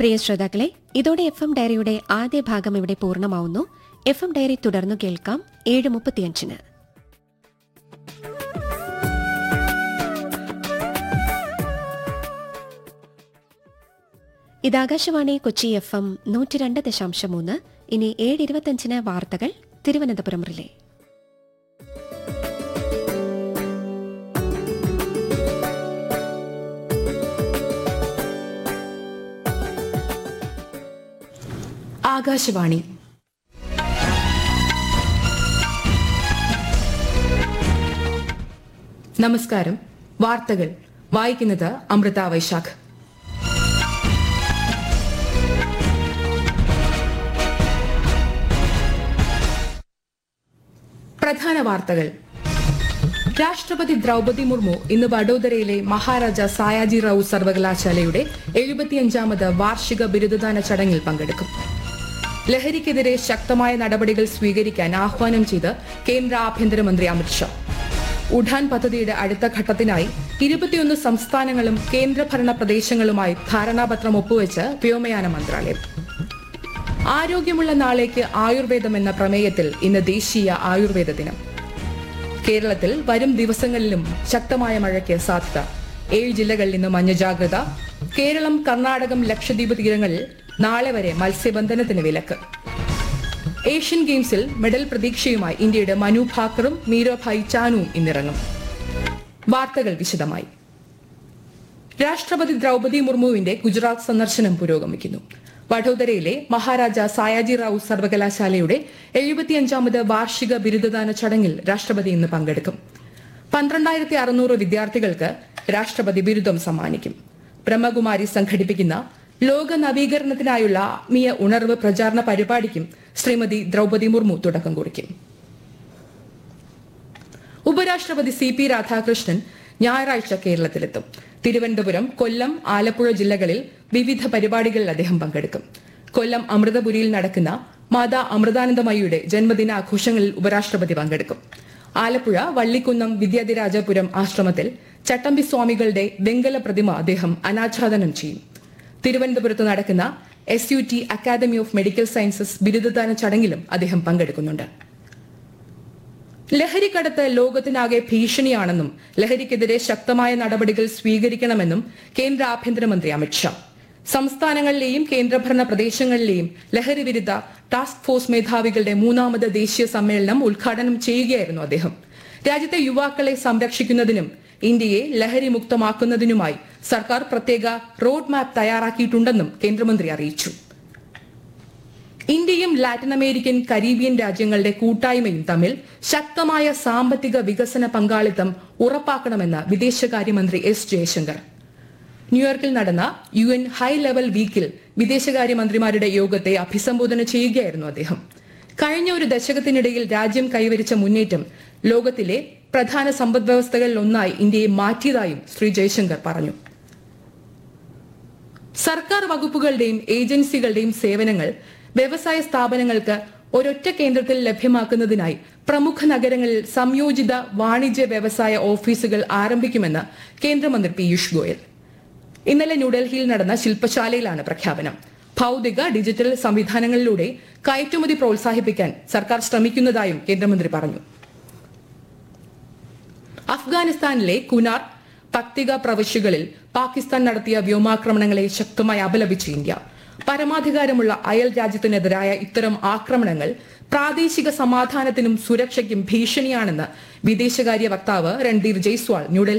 പ്രിയ ശ്രോതാക്കളെ ഇതോടെ F M ഡയറിയുടെ ആദ്യ ഭാഗം ഇവിടെ പൂർണ്ണമാവുന്നു എഫ് എം ഡയറി തുടർന്നു കേൾക്കാം ഏഴ് മുപ്പത്തിയഞ്ചിന് ഇത് ആകാശവാണി കൊച്ചി എഫ് എം നൂറ്റി രണ്ട് ദശാംശം മൂന്ന് ഇനി ഏഴ് ഇരുപത്തിയഞ്ചിന് വാർത്തകൾ തിരുവനന്തപുരം റിലേ ആകാശവാണി നമസ്കാരം വാർത്തകൾ വായിക്കുന്നത് അമൃത വൈശാഖ് പ്രധാന വാർത്തകൾ രാഷ്ട്രപതി ദ്രൗപതി മുർമു ഇന്ന് വഡോദരയിലെ മഹാരാജ സായാജി റാവു സർവകലാശാലയുടെ എഴുപത്തിയഞ്ചാമത് വാർഷിക ബിരുദദാന ചടങ്ങിൽ പങ്കെടുക്കും ലഹരിക്കെതിരെ ശക്തമായ നടപടികൾ സ്വീകരിക്കാൻ ആഹ്വാനം ചെയ്ത് കേന്ദ്ര ആഭ്യന്തരമന്ത്രി അമിത്ഷാ ഉഡാൻ പദ്ധതിയുടെ അടുത്ത ഘട്ടത്തിനായി ഇരുപത്തിയൊന്ന് സംസ്ഥാനങ്ങളും കേന്ദ്രഭരണ പ്രദേശങ്ങളുമായി ധാരണാപത്രം ഒപ്പുവെച്ച് വ്യോമയാന മന്ത്രാലയം ആരോഗ്യമുള്ള നാളേക്ക് ആയുർവേദം എന്ന പ്രമേയത്തിൽ ഇന്ന് ദേശീയ ആയുർവേദ ദിനം കേരളത്തിൽ വരും ദിവസങ്ങളിലും ശക്തമായ മഴയ്ക്ക് സാധ്യത ഏഴ് ജില്ലകളിൽ ഇന്ന് മഞ്ഞ ജാഗ്രത കേരളം കർണാടകം ലക്ഷദ്വീപ് തീരങ്ങളിൽ നാളെ വരെ മത്സ്യബന്ധനത്തിന് വിലക്ക് ഏഷ്യൻ ഗെയിംസിൽ മെഡൽ പ്രതീക്ഷയുമായി ഇന്ത്യയുടെ മനു ഭാക്കറും മീരാഭായ് ചാനുവും ഇന്നിറങ്ങും വാർത്തകൾ വിശദമായി രാഷ്ട്രപതി ദ്രൗപതി മുർമുവിന്റെ ഗുജറാത്ത് സന്ദർശനം പുരോഗമിക്കുന്നു വഡോദരയിലെ മഹാരാജ സായാജി റാവു സർവകലാശാലയുടെ എഴുപത്തിയഞ്ചാമത് വാർഷിക ബിരുദദാന ചടങ്ങിൽ രാഷ്ട്രപതി ഇന്ന് പങ്കെടുക്കും പന്ത്രണ്ടായിരത്തി അറുന്നൂറ് വിദ്യാർത്ഥികൾക്ക് രാഷ്ട്രപതി ബിരുദം സമ്മാനിക്കും ബ്രഹ്മകുമാരി സംഘടിപ്പിക്കുന്ന ലോക നവീകരണത്തിനായുള്ള ആത്മീയ ഉണർവ് പ്രചാരണ പരിപാടിക്കും ശ്രീമതി ദ്രൗപതി മുർമു തുടക്കം കുറിക്കും ഉപരാഷ്ട്രപതി സി പി രാധാകൃഷ്ണൻ ഞായറാഴ്ച കേരളത്തിലെത്തും തിരുവനന്തപുരം കൊല്ലം ആലപ്പുഴ ജില്ലകളിൽ വിവിധ പരിപാടികളിൽ അദ്ദേഹം പങ്കെടുക്കും കൊല്ലം അമൃതപുരിയിൽ നടക്കുന്ന മാതാ അമൃതാനന്ദമയിയുടെ ജന്മദിനാഘോഷങ്ങളിൽ ഉപരാഷ്ട്രപതി പങ്കെടുക്കും ആലപ്പുഴ വള്ളിക്കുന്നം വിദ്യാധിരാജപുരം ആശ്രമത്തിൽ ചട്ടമ്പി സ്വാമികളുടെ വെങ്കല പ്രതിമ അദ്ദേഹം അനാച്ഛാദനം ചെയ്യും തിരുവനന്തപുരത്ത് നടക്കുന്ന S U T academy of medical sciences ബിരുദദാന ചടങ്ങിലും അദ്ദേഹം പങ്കെടുക്കുന്നുണ്ട് ലഹരിക്കടത്ത് ലോകത്തിനാകെ ഭീഷണിയാണെന്നും ലഹരിക്കെതിരെ ശക്തമായ നടപടികൾ സ്വീകരിക്കണമെന്നും കേന്ദ്ര ആഭ്യന്തരമന്ത്രി അമിത്ഷാ സംസ്ഥാനങ്ങളിലെയും കേന്ദ്രഭരണ പ്രദേശങ്ങളിലെയും ലഹരി വിരുദ്ധ ടാസ്ക് ഫോഴ്സ് മേധാവികളുടെ മൂന്നാമത് ദേശീയ സമ്മേളനം ഉദ്ഘാടനം ചെയ്യുകയായിരുന്നു അദ്ദേഹം രാജ്യത്തെ യുവാക്കളെ സംരക്ഷിക്കുന്നതിനും ഇന്ത്യയെ ലഹരി മുക്തമാക്കുന്നതിനുമായി സർക്കാർ പ്രത്യേക റോഡ് മാപ്പ് തയ്യാറാക്കിയിട്ടുണ്ടെന്നും കേന്ദ്രമന്ത്രി അറിയിച്ചു ഇന്ത്യയും ലാറ്റിൻ അമേരിക്കൻ കരീബിയൻ രാജ്യങ്ങളുടെ കൂട്ടായ്മയും തമ്മിൽ ശക്തമായ സാമ്പത്തിക വികസന പങ്കാളിത്തം ഉറപ്പാക്കണമെന്ന് വിദേശകാര്യമന്ത്രി എസ് ജയശങ്കർ ന്യൂയോർക്കിൽ നടന്ന യു എൻ ഹൈ ലെവൽ വീക്കിൽ വിദേശകാര്യമന്ത്രിമാരുടെ യോഗത്തെ അഭിസംബോധന ചെയ്യുകയായിരുന്നു അദ്ദേഹം കഴിഞ്ഞ ഒരു ദശകത്തിനിടയിൽ രാജ്യം കൈവരിച്ച മുന്നേറ്റം ലോകത്തിലെ പ്രധാന സമ്പദ് വ്യവസ്ഥകളിൽ ഒന്നായി ഇന്ത്യയെ മാറ്റിയതായും ശ്രീ ജയശങ്കർ പറഞ്ഞു സർക്കാർ വകുപ്പുകളുടെയും ഏജൻസികളുടെയും സേവനങ്ങൾ വ്യവസായ സ്ഥാപനങ്ങൾക്ക് ഒരൊറ്റ കേന്ദ്രത്തിൽ ലഭ്യമാക്കുന്നതിനായി പ്രമുഖ നഗരങ്ങളിൽ സംയോജിത വാണിജ്യ വ്യവസായ ഓഫീസുകൾ ആരംഭിക്കുമെന്ന് കേന്ദ്രമന്ത്രി പീയൂഷ് ഗോയൽ ഇന്നലെ ന്യൂഡൽഹിയിൽ നടന്ന ശില്പശാലയിലാണ് പ്രഖ്യാപനം ഭൗതിക ഡിജിറ്റൽ സംവിധാനങ്ങളിലൂടെ കയറ്റുമതി പ്രോത്സാഹിപ്പിക്കാൻ സർക്കാർ ശ്രമിക്കുന്നതായും കേന്ദ്രമന്ത്രി പറഞ്ഞു അഫ്ഗാനിസ്ഥാനിലെ കുനാർ പക്തിക പ്രവിശ്യകളിൽ പാകിസ്ഥാൻ നടത്തിയ വ്യോമാക്രമണങ്ങളെ ശക്തമായി അപലപിച്ച് ഇന്ത്യ പരമാധികാരമുള്ള അയൽ രാജ്യത്തിനെതിരായ ഇത്തരം ആക്രമണങ്ങൾ പ്രാദേശിക സമാധാനത്തിനും സുരക്ഷയ്ക്കും ഭീഷണിയാണെന്ന് വിദേശകാര്യ വക്താവ് രൺദീർ ജയ്സ്വാൾ ന്യൂഡൽഹി